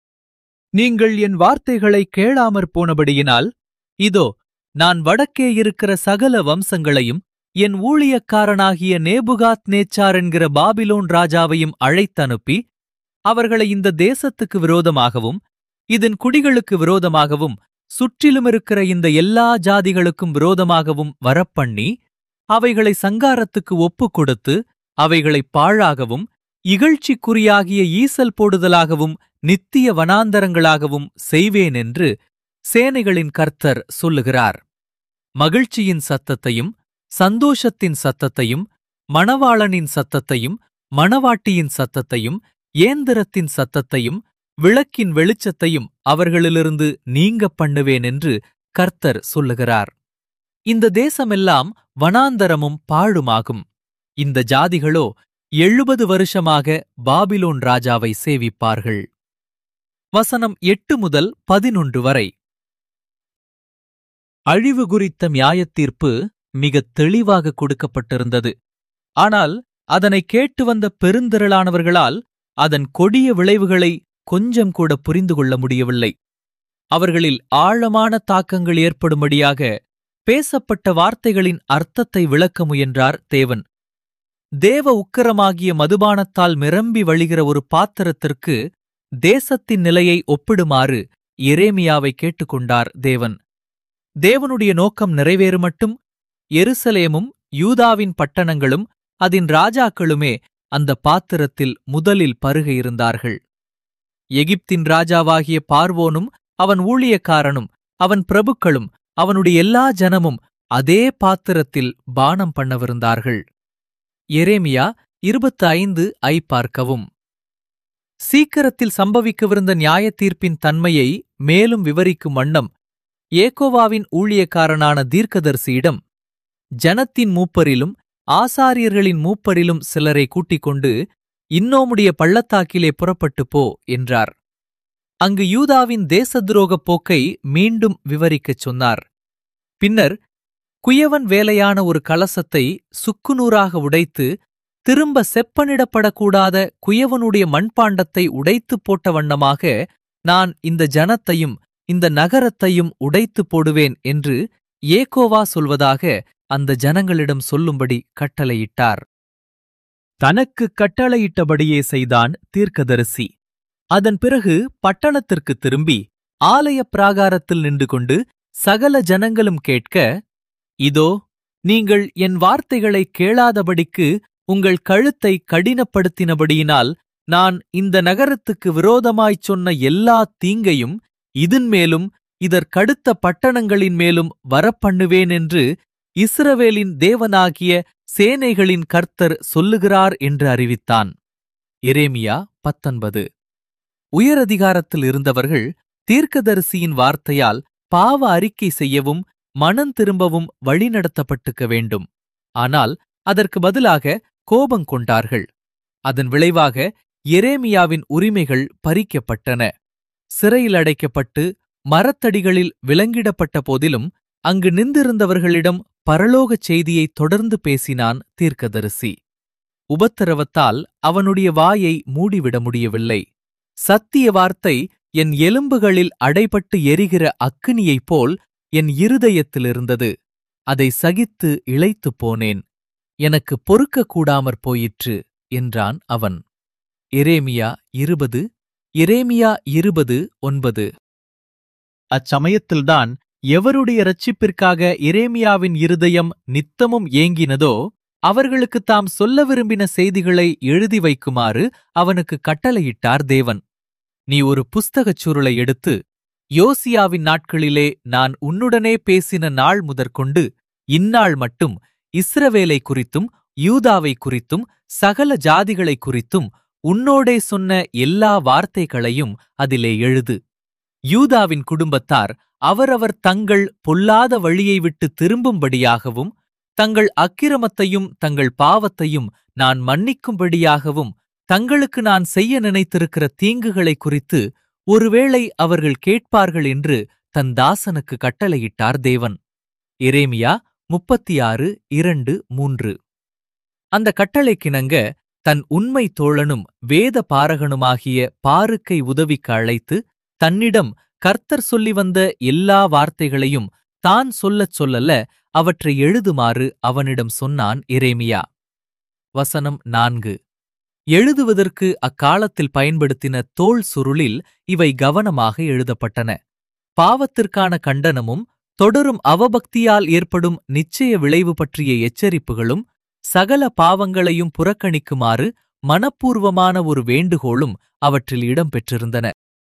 நீங்கள் என் வார்த்தைகளை கேளாமற் போனபடியினால் இதோ நான் வடக்கே இருக்கிற சகல வம்சங்களையும் என் ஊழியக்காரனாகிய நேபுகாத் நேச்சார் என்கிற பாபிலோன் ராஜாவையும் அழைத்தனுப்பி அவர்களை இந்த தேசத்துக்கு விரோதமாகவும் இதன் குடிகளுக்கு விரோதமாகவும் சுற்றிலுமிருக்கிற இந்த எல்லா ஜாதிகளுக்கும் விரோதமாகவும் வரப்பண்ணி அவைகளை சங்காரத்துக்கு ஒப்புக் கொடுத்து அவைகளை பாழாகவும் இகழ்ச்சிக்குறியாகிய ஈசல் போடுதலாகவும் நித்திய வனாந்தரங்களாகவும் செய்வேன் என்று சேனைகளின் கர்த்தர் சொல்லுகிறார் மகிழ்ச்சியின் சத்தத்தையும் சந்தோஷத்தின் சத்தத்தையும் மணவாளனின் சத்தத்தையும் மணவாட்டியின் சத்தத்தையும் ஏந்திரத்தின் சத்தத்தையும் விளக்கின் வெளிச்சத்தையும் அவர்களிலிருந்து நீங்க பண்ணுவேன் என்று கர்த்தர் சொல்லுகிறார் இந்த தேசமெல்லாம் வனாந்தரமும் பாழுமாகும் இந்த ஜாதிகளோ எழுபது வருஷமாக பாபிலோன் ராஜாவை சேவிப்பார்கள் வசனம் எட்டு முதல் பதினொன்று வரை அழிவு குறித்த நியாயத்தீர்ப்பு மிகத் தெளிவாக கொடுக்கப்பட்டிருந்தது ஆனால் அதனை கேட்டு வந்த பெருந்திரளானவர்களால் அதன் கொடிய விளைவுகளை கொஞ்சம் கூட புரிந்து கொள்ள முடியவில்லை அவர்களில் ஆழமான தாக்கங்கள் ஏற்படும்படியாக பேசப்பட்ட வார்த்தைகளின் அர்த்தத்தை விளக்க முயன்றார் தேவன் தேவ உக்கிரமாகிய மதுபானத்தால் நிரம்பி வழிகிற ஒரு பாத்திரத்திற்கு தேசத்தின் நிலையை ஒப்பிடுமாறு எரேமியாவை கேட்டுக்கொண்டார் தேவன் தேவனுடைய நோக்கம் நிறைவேறுமட்டும் எருசலேமும் யூதாவின் பட்டணங்களும் அதன் ராஜாக்களுமே அந்த பாத்திரத்தில் முதலில் பருக இருந்தார்கள் எகிப்தின் ராஜாவாகிய பார்வோனும் அவன் ஊழியக்காரனும் அவன் பிரபுக்களும் அவனுடைய எல்லா ஜனமும் அதே பாத்திரத்தில் பானம் பண்ணவிருந்தார்கள் எரேமியா இருபத்து ஐந்து ஐ பார்க்கவும் சீக்கிரத்தில் சம்பவிக்கவிருந்த நியாயத்தீர்ப்பின் தன்மையை மேலும் விவரிக்கும் வண்ணம் ஏகோவாவின் ஊழியக்காரனான தீர்க்கதரிசியிடம் ஜனத்தின் மூப்பரிலும் ஆசாரியர்களின் மூப்பரிலும் சிலரை கூட்டிக் கொண்டு இன்னோமுடைய பள்ளத்தாக்கிலே புறப்பட்டுப் போ என்றார் அங்கு யூதாவின் தேசத்துரோகப் போக்கை மீண்டும் விவரிக்கச் சொன்னார் பின்னர் குயவன் வேலையான ஒரு கலசத்தை சுக்குநூறாக உடைத்து திரும்ப செப்பனிடப்படக்கூடாத குயவனுடைய மண்பாண்டத்தை உடைத்துப் போட்ட வண்ணமாக நான் இந்த ஜனத்தையும் இந்த நகரத்தையும் உடைத்துப் போடுவேன் என்று ஏகோவா சொல்வதாக அந்த ஜனங்களிடம் சொல்லும்படி கட்டளையிட்டார் தனக்குக் கட்டளையிட்டபடியே செய்தான் தீர்க்கதரிசி அதன் பிறகு பட்டணத்திற்குத் திரும்பி ஆலயப் பிராகாரத்தில் நின்று கொண்டு சகல ஜனங்களும் கேட்க இதோ நீங்கள் என் வார்த்தைகளை கேளாதபடிக்கு உங்கள் கழுத்தை கடினப்படுத்தினபடியினால் நான் இந்த நகரத்துக்கு விரோதமாய்ச் சொன்ன எல்லா தீங்கையும் இதன் மேலும் இதற்கடுத்த பட்டணங்களின் மேலும் வரப்பண்ணுவேன் என்று இஸ்ரவேலின் தேவனாகிய சேனைகளின் கர்த்தர் சொல்லுகிறார் என்று அறிவித்தான் எரேமியா பத்தொன்பது உயரதிகாரத்தில் இருந்தவர்கள் தீர்க்கதரிசியின் வார்த்தையால் பாவ அறிக்கை செய்யவும் மனம் திரும்பவும் வழிநடத்தப்பட்டுக்க வேண்டும் ஆனால் அதற்கு பதிலாக கோபங் கொண்டார்கள் அதன் விளைவாக எரேமியாவின் உரிமைகள் பறிக்கப்பட்டன சிறையில் அடைக்கப்பட்டு மரத்தடிகளில் விலங்கிடப்பட்ட போதிலும் அங்கு நின்றிருந்தவர்களிடம் பரலோகச் செய்தியை தொடர்ந்து பேசினான் தீர்க்கதரிசி உபத்திரவத்தால் அவனுடைய வாயை மூடிவிட முடியவில்லை சத்திய வார்த்தை என் எலும்புகளில் அடைபட்டு எரிகிற அக்கினியைப் போல் என் இருதயத்திலிருந்தது அதை சகித்து இளைத்துப் போனேன் எனக்கு பொறுக்க கூடாமற் போயிற்று என்றான் அவன் எரேமியா இருபது எரேமியா இருபது ஒன்பது அச்சமயத்தில்தான் எவருடைய இரட்சிப்பிற்காக எரேமியாவின் இருதயம் நித்தமும் ஏங்கினதோ அவர்களுக்கு தாம் சொல்ல விரும்பின செய்திகளை எழுதி வைக்குமாறு அவனுக்கு கட்டளையிட்டார் தேவன் நீ ஒரு புஸ்தகச் சுருளை எடுத்து யோசியாவின் நாட்களிலே நான் உன்னுடனே பேசின நாள் முதற்கொண்டு இந்நாள் மட்டும் இஸ்ரவேலை குறித்தும் யூதாவை குறித்தும் சகல ஜாதிகளை குறித்தும் உன்னோடே சொன்ன எல்லா வார்த்தைகளையும் அதிலே எழுது யூதாவின் குடும்பத்தார் அவரவர் தங்கள் பொல்லாத வழியை விட்டு திரும்பும்படியாகவும் தங்கள் அக்கிரமத்தையும் தங்கள் பாவத்தையும் நான் மன்னிக்கும்படியாகவும் தங்களுக்கு நான் செய்ய நினைத்திருக்கிற தீங்குகளை குறித்து ஒருவேளை அவர்கள் கேட்பார்கள் என்று தன் தாசனுக்கு கட்டளையிட்டார் தேவன் எரேமியா முப்பத்தி ஆறு இரண்டு மூன்று அந்த கட்டளைக்கிணங்க தன் உண்மை தோழனும் வேத பாரகனுமாகிய பாருக்கை உதவிக்கு அழைத்து தன்னிடம் கர்த்தர் சொல்லி வந்த எல்லா வார்த்தைகளையும் தான் சொல்லச் சொல்லல அவற்றை எழுதுமாறு அவனிடம் சொன்னான் எரேமியா வசனம் நான்கு எழுதுவதற்கு அக்காலத்தில் பயன்படுத்தின தோல் சுருளில் இவை கவனமாக எழுதப்பட்டன பாவத்திற்கான கண்டனமும் தொடரும் அவபக்தியால் ஏற்படும் நிச்சய விளைவு பற்றிய எச்சரிப்புகளும் சகல பாவங்களையும் புறக்கணிக்குமாறு மனப்பூர்வமான ஒரு வேண்டுகோளும் அவற்றில் இடம்பெற்றிருந்தன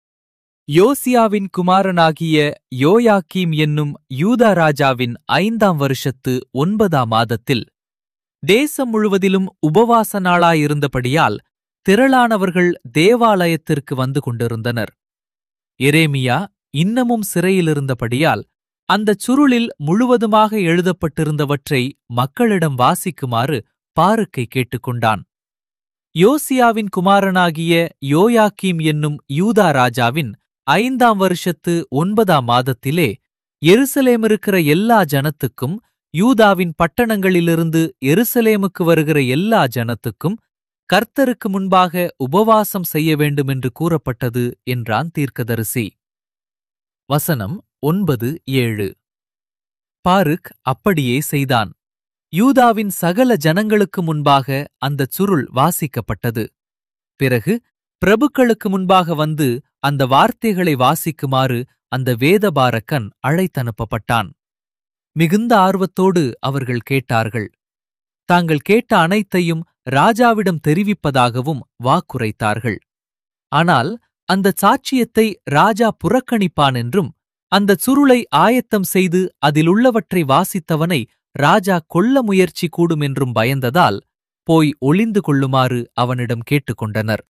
யோசியாவின் குமாரனாகிய யோயாக்கீம் என்னும் யூதா ராஜாவின் ஐந்தாம் வருஷத்து ஒன்பதாம் மாதத்தில் தேசம் முழுவதிலும் உபவாச நாளாயிருந்தபடியால் திரளானவர்கள் தேவாலயத்திற்கு வந்து கொண்டிருந்தனர் எரேமியா இன்னமும் சிறையிலிருந்தபடியால் அந்தச் சுருளில் முழுவதுமாக எழுதப்பட்டிருந்தவற்றை மக்களிடம் வாசிக்குமாறு பாருக்கை கேட்டுக்கொண்டான் யோசியாவின் குமாரனாகிய யோயாக்கீம் என்னும் யூதா ராஜாவின் ஐந்தாம் வருஷத்து ஒன்பதாம் மாதத்திலே எருசலேமிருக்கிற எல்லா ஜனத்துக்கும் யூதாவின் பட்டணங்களிலிருந்து எருசலேமுக்கு வருகிற எல்லா ஜனத்துக்கும் கர்த்தருக்கு முன்பாக உபவாசம் செய்ய வேண்டுமென்று கூறப்பட்டது என்றான் தீர்க்கதரிசி வசனம் ஒன்பது ஏழு பாருக் அப்படியே செய்தான் யூதாவின் சகல ஜனங்களுக்கு முன்பாக அந்தச் சுருள் வாசிக்கப்பட்டது பிறகு பிரபுக்களுக்கு முன்பாக வந்து அந்த வார்த்தைகளை வாசிக்குமாறு அந்த வேதபாரக்கன் அழைத்தனுப்பப்பட்டான் மிகுந்த ஆர்வத்தோடு அவர்கள் கேட்டார்கள் தாங்கள் கேட்ட அனைத்தையும் ராஜாவிடம் தெரிவிப்பதாகவும் வாக்குரைத்தார்கள் ஆனால் அந்த சாட்சியத்தை ராஜா புறக்கணிப்பான் என்றும் அந்தச் சுருளை ஆயத்தம் செய்து அதிலுள்ளவற்றை வாசித்தவனை ராஜா கொல்ல முயற்சி கூடும் என்றும் பயந்ததால் போய் ஒளிந்து கொள்ளுமாறு அவனிடம் கேட்டுக்கொண்டனர்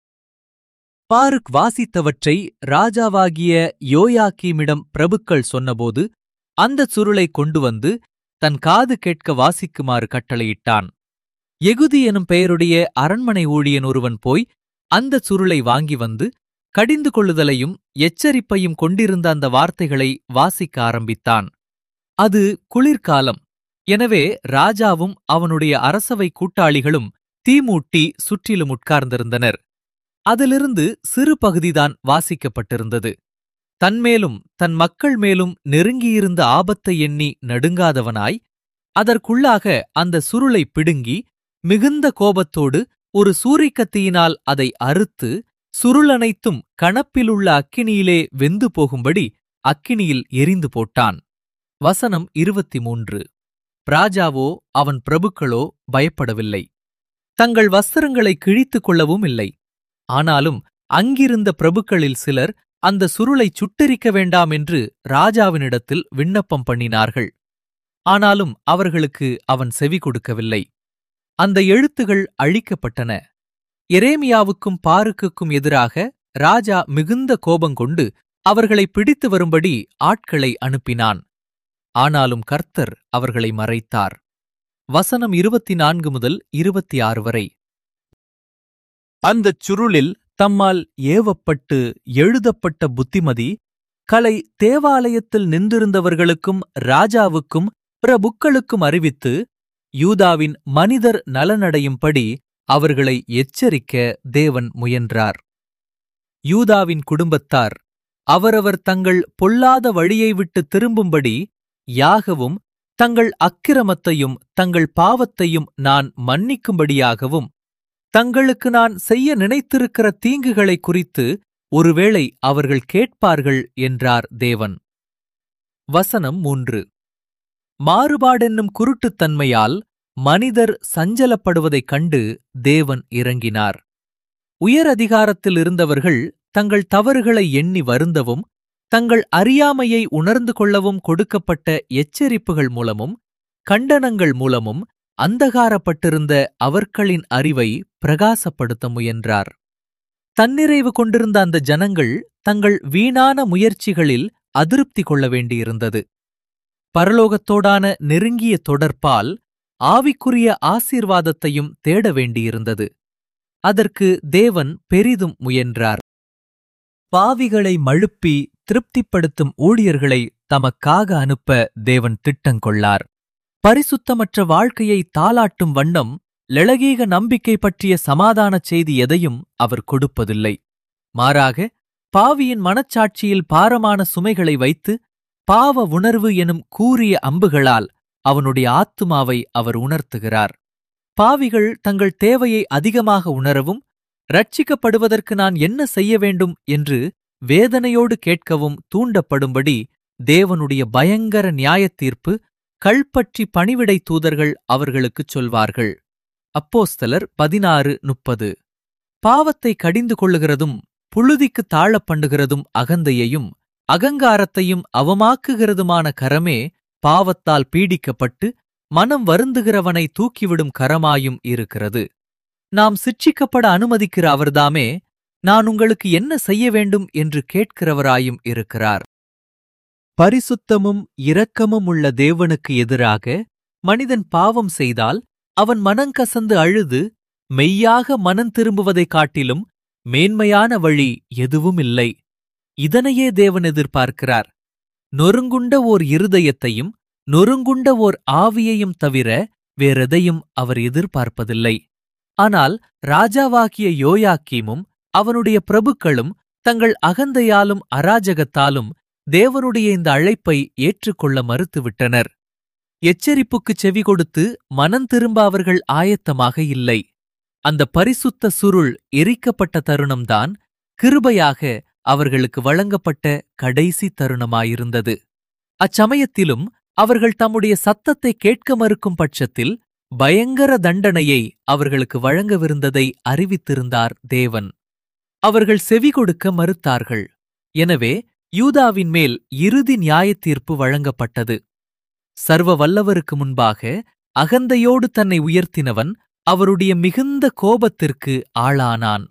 பாருக் வாசித்தவற்றை ராஜாவாகிய யோயாக்கீமிடம் பிரபுக்கள் சொன்னபோது அந்தச் சுருளை கொண்டு வந்து தன் காது கேட்க வாசிக்குமாறு கட்டளையிட்டான் எகுதி எனும் பெயருடைய அரண்மனை ஊழியன் ஒருவன் போய் அந்தச் சுருளை வாங்கி வந்து கடிந்து கொள்ளுதலையும் எச்சரிப்பையும் கொண்டிருந்த அந்த வார்த்தைகளை வாசிக்க ஆரம்பித்தான் அது குளிர்காலம் எனவே ராஜாவும் அவனுடைய அரசவை கூட்டாளிகளும் தீமூட்டி சுற்றிலும் உட்கார்ந்திருந்தனர் அதிலிருந்து சிறு பகுதிதான் வாசிக்கப்பட்டிருந்தது தன்மேலும் தன் மக்கள் மேலும் நெருங்கியிருந்த ஆபத்தை எண்ணி நடுங்காதவனாய் அதற்குள்ளாக அந்த சுருளை பிடுங்கி மிகுந்த கோபத்தோடு ஒரு சூரிக்கத்தியினால் அதை அறுத்து சுருளனைத்தும் கணப்பிலுள்ள அக்கினியிலே வெந்து போகும்படி அக்கினியில் எரிந்து போட்டான் வசனம் இருபத்தி மூன்று ராஜாவோ அவன் பிரபுக்களோ பயப்படவில்லை தங்கள் வஸ்திரங்களை கிழித்துக் கொள்ளவும் இல்லை ஆனாலும் அங்கிருந்த பிரபுக்களில் சிலர் அந்த சுருளை சுட்டெரிக்க வேண்டாம் என்று ராஜாவினிடத்தில் விண்ணப்பம் பண்ணினார்கள் ஆனாலும் அவர்களுக்கு அவன் செவி கொடுக்கவில்லை அந்த எழுத்துகள் அழிக்கப்பட்டன எரேமியாவுக்கும் பாருக்குக்கும் எதிராக ராஜா மிகுந்த கோபங்கொண்டு அவர்களை பிடித்து வரும்படி ஆட்களை அனுப்பினான் ஆனாலும் கர்த்தர் அவர்களை மறைத்தார் வசனம் இருபத்தி நான்கு முதல் இருபத்தி ஆறு வரை அந்தச் சுருளில் தம்மால் ஏவப்பட்டு எழுதப்பட்ட புத்திமதி கலை தேவாலயத்தில் நின்றிருந்தவர்களுக்கும் ராஜாவுக்கும் பிரபுக்களுக்கும் அறிவித்து யூதாவின் மனிதர் நலனடையும்படி அவர்களை எச்சரிக்க தேவன் முயன்றார் யூதாவின் குடும்பத்தார் அவரவர் தங்கள் பொல்லாத வழியை விட்டு திரும்பும்படி யாகவும் தங்கள் அக்கிரமத்தையும் தங்கள் பாவத்தையும் நான் மன்னிக்கும்படியாகவும் தங்களுக்கு நான் செய்ய நினைத்திருக்கிற தீங்குகளை குறித்து ஒருவேளை அவர்கள் கேட்பார்கள் என்றார் தேவன் வசனம் மூன்று மாறுபாடென்னும் குருட்டுத்தன்மையால் மனிதர் சஞ்சலப்படுவதைக் கண்டு தேவன் இறங்கினார் உயர் அதிகாரத்தில் இருந்தவர்கள் தங்கள் தவறுகளை எண்ணி வருந்தவும் தங்கள் அறியாமையை உணர்ந்து கொள்ளவும் கொடுக்கப்பட்ட எச்சரிப்புகள் மூலமும் கண்டனங்கள் மூலமும் அந்தகாரப்பட்டிருந்த அவர்களின் அறிவை பிரகாசப்படுத்த முயன்றார் தன்னிறைவு கொண்டிருந்த அந்த ஜனங்கள் தங்கள் வீணான முயற்சிகளில் அதிருப்தி கொள்ள வேண்டியிருந்தது பரலோகத்தோடான நெருங்கிய தொடர்பால் ஆவிக்குரிய ஆசீர்வாதத்தையும் தேட வேண்டியிருந்தது அதற்கு தேவன் பெரிதும் முயன்றார் பாவிகளை மழுப்பி திருப்திப்படுத்தும் ஊழியர்களை தமக்காக அனுப்ப தேவன் திட்டங்கொள்ளார் பரிசுத்தமற்ற வாழ்க்கையை தாளாட்டும் வண்ணம் லெளகீக நம்பிக்கை பற்றிய சமாதானச் செய்தி எதையும் அவர் கொடுப்பதில்லை மாறாக பாவியின் மனச்சாட்சியில் பாரமான சுமைகளை வைத்து பாவ உணர்வு எனும் கூரிய அம்புகளால் அவனுடைய ஆத்துமாவை அவர் உணர்த்துகிறார் பாவிகள் தங்கள் தேவையை அதிகமாக உணரவும் ரட்சிக்கப்படுவதற்கு நான் என்ன செய்ய வேண்டும் என்று வேதனையோடு கேட்கவும் தூண்டப்படும்படி தேவனுடைய பயங்கர நியாயத்தீர்ப்பு கள்பற்றி பணிவிடை தூதர்கள் அவர்களுக்குச் சொல்வார்கள் அப்போஸ்தலர் பதினாறு முப்பது பாவத்தை கடிந்து கொள்ளுகிறதும் புழுதிக்கு தாழப் பண்ணுகிறதும் அகந்தையையும் அகங்காரத்தையும் அவமாக்குகிறதுமான கரமே பாவத்தால் பீடிக்கப்பட்டு மனம் வருந்துகிறவனை தூக்கிவிடும் கரமாயும் இருக்கிறது நாம் சிட்சிக்கப்பட அனுமதிக்கிற அவர்தாமே நான் உங்களுக்கு என்ன செய்ய வேண்டும் என்று கேட்கிறவராயும் இருக்கிறார் பரிசுத்தமும் இரக்கமும் உள்ள தேவனுக்கு எதிராக மனிதன் பாவம் செய்தால் அவன் மனங்கசந்து அழுது மெய்யாக மனம் திரும்புவதைக் காட்டிலும் மேன்மையான வழி எதுவும் இல்லை இதனையே தேவன் எதிர்பார்க்கிறார் நொறுங்குண்ட ஓர் இருதயத்தையும் நொறுங்குண்ட ஓர் ஆவியையும் தவிர வேறெதையும் அவர் எதிர்பார்ப்பதில்லை ஆனால் ராஜாவாகிய யோயாக்கீமும் அவனுடைய பிரபுக்களும் தங்கள் அகந்தையாலும் அராஜகத்தாலும் தேவனுடைய இந்த அழைப்பை ஏற்றுக்கொள்ள மறுத்துவிட்டனர் எச்சரிப்புக்குச் செவி கொடுத்து மனம் திரும்ப அவர்கள் ஆயத்தமாக இல்லை அந்த பரிசுத்த சுருள் எரிக்கப்பட்ட தருணம்தான் கிருபையாக அவர்களுக்கு வழங்கப்பட்ட கடைசி தருணமாயிருந்தது அச்சமயத்திலும் அவர்கள் தம்முடைய சத்தத்தை கேட்க மறுக்கும் பட்சத்தில் பயங்கர தண்டனையை அவர்களுக்கு வழங்கவிருந்ததை அறிவித்திருந்தார் தேவன் அவர்கள் செவி கொடுக்க மறுத்தார்கள் எனவே யூதாவின் மேல் இறுதி நியாயத்தீர்ப்பு வழங்கப்பட்டது சர்வ வல்லவருக்கு முன்பாக அகந்தையோடு தன்னை உயர்த்தினவன் அவருடைய மிகுந்த கோபத்திற்கு ஆளானான்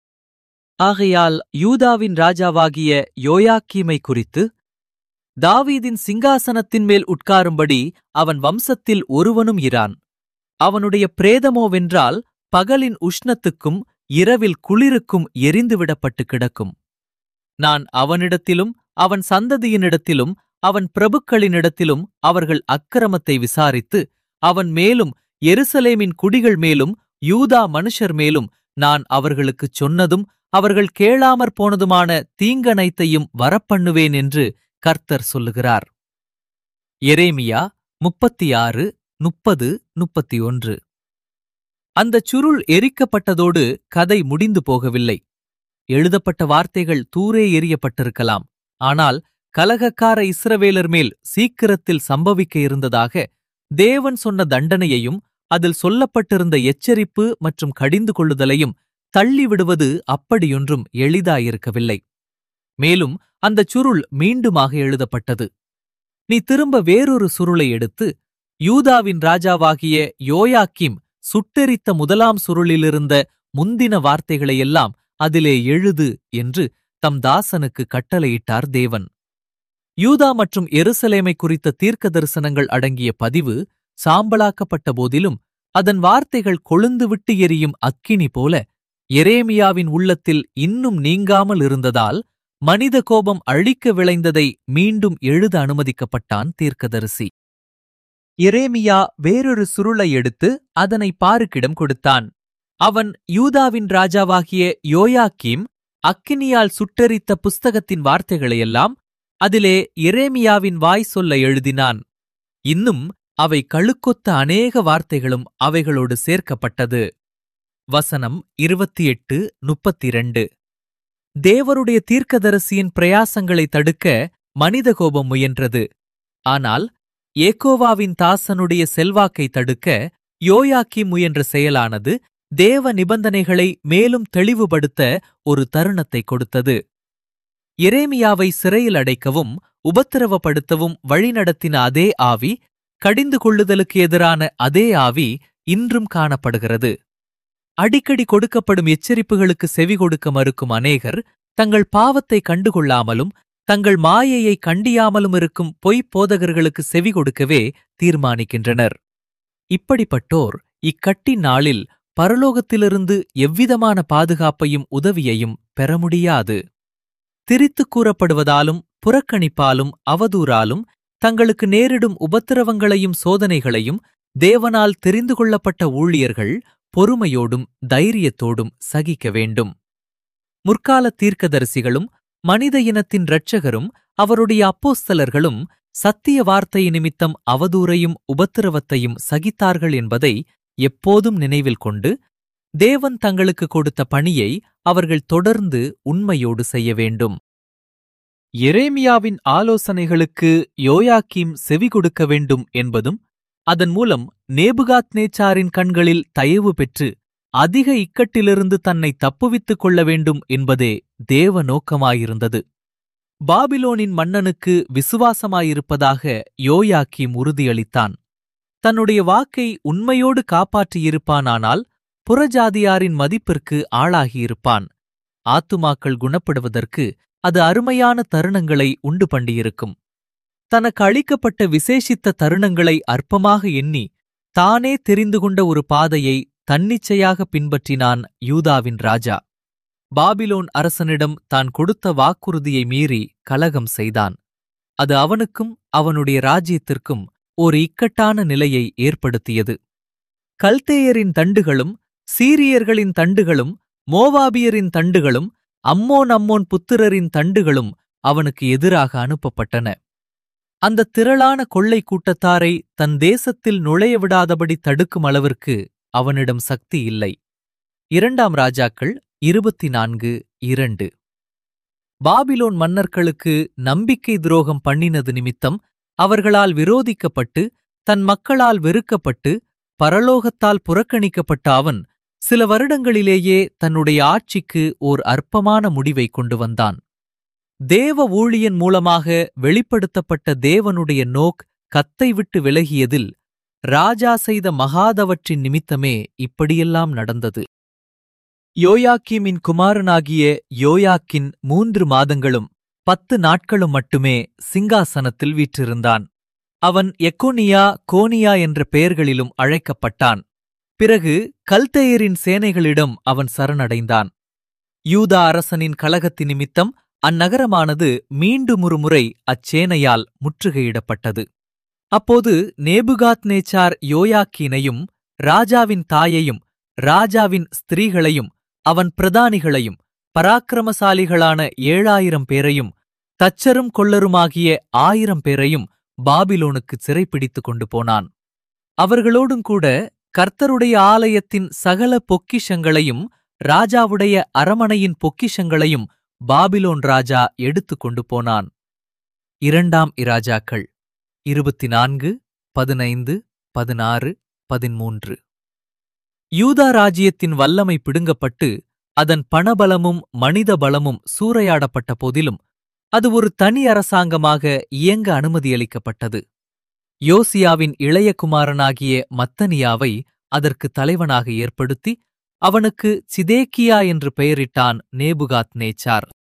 ஆகையால் யூதாவின் ராஜாவாகிய யோயாக்கீமை குறித்து தாவீதின் சிங்காசனத்தின் மேல் உட்காரும்படி அவன் வம்சத்தில் ஒருவனும் இரான் அவனுடைய பிரேதமோவென்றால் பகலின் உஷ்ணத்துக்கும் இரவில் குளிருக்கும் எரிந்துவிடப்பட்டு கிடக்கும் நான் அவனிடத்திலும் அவன் சந்ததியினிடத்திலும் அவன் பிரபுக்களினிடத்திலும் அவர்கள் அக்கிரமத்தை விசாரித்து அவன் மேலும் எருசலேமின் குடிகள் மேலும் யூதா மனுஷர் மேலும் நான் அவர்களுக்குச் சொன்னதும் அவர்கள் கேளாமற் போனதுமான தீங்கனைத்தையும் வரப்பண்ணுவேன் என்று கர்த்தர் சொல்லுகிறார் எரேமியா முப்பத்தி ஆறு முப்பது முப்பத்தி ஒன்று அந்தச் சுருள் எரிக்கப்பட்டதோடு கதை முடிந்து போகவில்லை எழுதப்பட்ட வார்த்தைகள் தூரே எரியப்பட்டிருக்கலாம் ஆனால் கலகக்கார இஸ்ரவேலர் மேல் சீக்கிரத்தில் சம்பவிக்க இருந்ததாக தேவன் சொன்ன தண்டனையையும் அதில் சொல்லப்பட்டிருந்த எச்சரிப்பு மற்றும் கடிந்து கொள்ளுதலையும் தள்ளிவிடுவது அப்படியொன்றும் எளிதாயிருக்கவில்லை மேலும் அந்தச் சுருள் மீண்டுமாக எழுதப்பட்டது நீ திரும்ப வேறொரு சுருளை எடுத்து யூதாவின் ராஜாவாகிய யோயாக்கிம் சுட்டெரித்த முதலாம் சுருளிலிருந்த முந்தின வார்த்தைகளையெல்லாம் அதிலே எழுது என்று தம் தாசனுக்கு கட்டளையிட்டார் தேவன் யூதா மற்றும் எருசலேமை குறித்த தீர்க்க தரிசனங்கள் அடங்கிய பதிவு சாம்பலாக்கப்பட்ட போதிலும் அதன் வார்த்தைகள் கொழுந்துவிட்டு எரியும் அக்கினி போல எரேமியாவின் உள்ளத்தில் இன்னும் நீங்காமல் இருந்ததால் மனித கோபம் அழிக்க விளைந்ததை மீண்டும் எழுத அனுமதிக்கப்பட்டான் தீர்க்கதரிசி எரேமியா வேறொரு சுருளை எடுத்து அதனை பாருக்கிடம் கொடுத்தான் அவன் யூதாவின் ராஜாவாகிய யோயாக்கீம் அக்கினியால் சுட்டெரித்த புஸ்தகத்தின் வார்த்தைகளையெல்லாம் அதிலே எரேமியாவின் வாய் சொல்ல எழுதினான் இன்னும் அவை கழுக்கொத்த அநேக வார்த்தைகளும் அவைகளோடு சேர்க்கப்பட்டது வசனம் இருபத்தி எட்டு முப்பத்திரண்டு தேவருடைய தீர்க்கதரிசியின் பிரயாசங்களை தடுக்க மனித கோபம் முயன்றது ஆனால் ஏகோவாவின் தாசனுடைய செல்வாக்கை தடுக்க யோயாக்கி முயன்ற செயலானது தேவ நிபந்தனைகளை மேலும் தெளிவுபடுத்த ஒரு தருணத்தை கொடுத்தது எரேமியாவை சிறையில் அடைக்கவும் உபத்திரவப்படுத்தவும் வழிநடத்தின அதே ஆவி கடிந்து கொள்ளுதலுக்கு எதிரான அதே ஆவி இன்றும் காணப்படுகிறது அடிக்கடி கொடுக்கப்படும் எச்சரிப்புகளுக்கு செவி கொடுக்க மறுக்கும் அநேகர் தங்கள் பாவத்தை கண்டுகொள்ளாமலும் தங்கள் மாயையை கண்டியாமலும் இருக்கும் பொய்ப் போதகர்களுக்கு செவி கொடுக்கவே தீர்மானிக்கின்றனர் இப்படிப்பட்டோர் இக்கட்டி நாளில் பரலோகத்திலிருந்து எவ்விதமான பாதுகாப்பையும் உதவியையும் பெற முடியாது திரித்துக் கூறப்படுவதாலும் புறக்கணிப்பாலும் அவதூறாலும் தங்களுக்கு நேரிடும் உபத்திரவங்களையும் சோதனைகளையும் தேவனால் தெரிந்து கொள்ளப்பட்ட ஊழியர்கள் பொறுமையோடும் தைரியத்தோடும் சகிக்க வேண்டும் முற்கால தீர்க்கதரிசிகளும் மனித இனத்தின் இரட்சகரும் அவருடைய அப்போஸ்தலர்களும் சத்திய வார்த்தை நிமித்தம் அவதூறையும் உபத்திரவத்தையும் சகித்தார்கள் என்பதை எப்போதும் நினைவில் கொண்டு தேவன் தங்களுக்கு கொடுத்த பணியை அவர்கள் தொடர்ந்து உண்மையோடு செய்ய வேண்டும் எரேமியாவின் ஆலோசனைகளுக்கு யோயாக்கீம் செவி கொடுக்க வேண்டும் என்பதும் அதன் மூலம் நேபுகாத் நேச்சாரின் கண்களில் தயவு பெற்று அதிக இக்கட்டிலிருந்து தன்னை தப்புவித்துக் கொள்ள வேண்டும் என்பதே தேவ நோக்கமாயிருந்தது பாபிலோனின் மன்னனுக்கு விசுவாசமாயிருப்பதாக யோயாக்கீம் உறுதியளித்தான் தன்னுடைய வாக்கை உண்மையோடு காப்பாற்றியிருப்பானானால் புறஜாதியாரின் மதிப்பிற்கு ஆளாகியிருப்பான் ஆத்துமாக்கள் குணப்படுவதற்கு அது அருமையான தருணங்களை உண்டு பண்ணியிருக்கும் தனக்கு அளிக்கப்பட்ட விசேஷித்த தருணங்களை அற்பமாக எண்ணி தானே தெரிந்து கொண்ட ஒரு பாதையை தன்னிச்சையாக பின்பற்றினான் யூதாவின் ராஜா பாபிலோன் அரசனிடம் தான் கொடுத்த வாக்குறுதியை மீறி கலகம் செய்தான் அது அவனுக்கும் அவனுடைய ராஜ்யத்திற்கும் ஒரு இக்கட்டான நிலையை ஏற்படுத்தியது கல்தேயரின் தண்டுகளும் சீரியர்களின் தண்டுகளும் மோவாபியரின் தண்டுகளும் அம்மோன் அம்மோன் புத்திரரின் தண்டுகளும் அவனுக்கு எதிராக அனுப்பப்பட்டன அந்த திரளான கொள்ளை கூட்டத்தாரை தன் தேசத்தில் நுழைய விடாதபடி தடுக்கும் அளவிற்கு அவனிடம் சக்தி இல்லை இரண்டாம் ராஜாக்கள் இருபத்தி நான்கு இரண்டு பாபிலோன் மன்னர்களுக்கு நம்பிக்கை துரோகம் பண்ணினது நிமித்தம் அவர்களால் விரோதிக்கப்பட்டு தன் மக்களால் வெறுக்கப்பட்டு பரலோகத்தால் புறக்கணிக்கப்பட்ட அவன் சில வருடங்களிலேயே தன்னுடைய ஆட்சிக்கு ஓர் அற்பமான முடிவை கொண்டு வந்தான் தேவ ஊழியன் மூலமாக வெளிப்படுத்தப்பட்ட தேவனுடைய நோக் கத்தை விட்டு விலகியதில் ராஜா செய்த மகாதவற்றின் நிமித்தமே இப்படியெல்லாம் நடந்தது யோயாக்கீமின் குமாரனாகிய யோயாக்கின் மூன்று மாதங்களும் பத்து நாட்களும் மட்டுமே சிங்காசனத்தில் வீற்றிருந்தான் அவன் எக்கோனியா கோனியா என்ற பெயர்களிலும் அழைக்கப்பட்டான் பிறகு கல்தேயரின் சேனைகளிடம் அவன் சரணடைந்தான் யூதா அரசனின் கலகத்தி நிமித்தம் அந்நகரமானது மீண்டும் ஒரு முறை அச்சேனையால் முற்றுகையிடப்பட்டது அப்போது நேபுகாத் நேச்சார் யோயாக்கீனையும் ராஜாவின் தாயையும் ராஜாவின் ஸ்திரீகளையும் அவன் பிரதானிகளையும் பராக்கிரமசாலிகளான ஏழாயிரம் பேரையும் தச்சரும் கொள்ளருமாகிய ஆயிரம் பேரையும் பாபிலோனுக்கு சிறைப்பிடித்துக் கொண்டு போனான் அவர்களோடும் கூட கர்த்தருடைய ஆலயத்தின் சகல பொக்கிஷங்களையும் ராஜாவுடைய அரமனையின் பொக்கிஷங்களையும் பாபிலோன் ராஜா எடுத்துக் கொண்டு போனான் இரண்டாம் இராஜாக்கள் இருபத்தி நான்கு பதினைந்து பதினாறு பதிமூன்று யூதா ராஜ்யத்தின் வல்லமை பிடுங்கப்பட்டு அதன் பணபலமும் மனித பலமும் சூறையாடப்பட்ட போதிலும் அது ஒரு தனி அரசாங்கமாக இயங்க அனுமதியளிக்கப்பட்டது யோசியாவின் இளைய குமாரனாகிய மத்தனியாவை அதற்கு தலைவனாக ஏற்படுத்தி அவனுக்கு சிதேக்கியா என்று பெயரிட்டான் நேபுகாத் நேச்சார்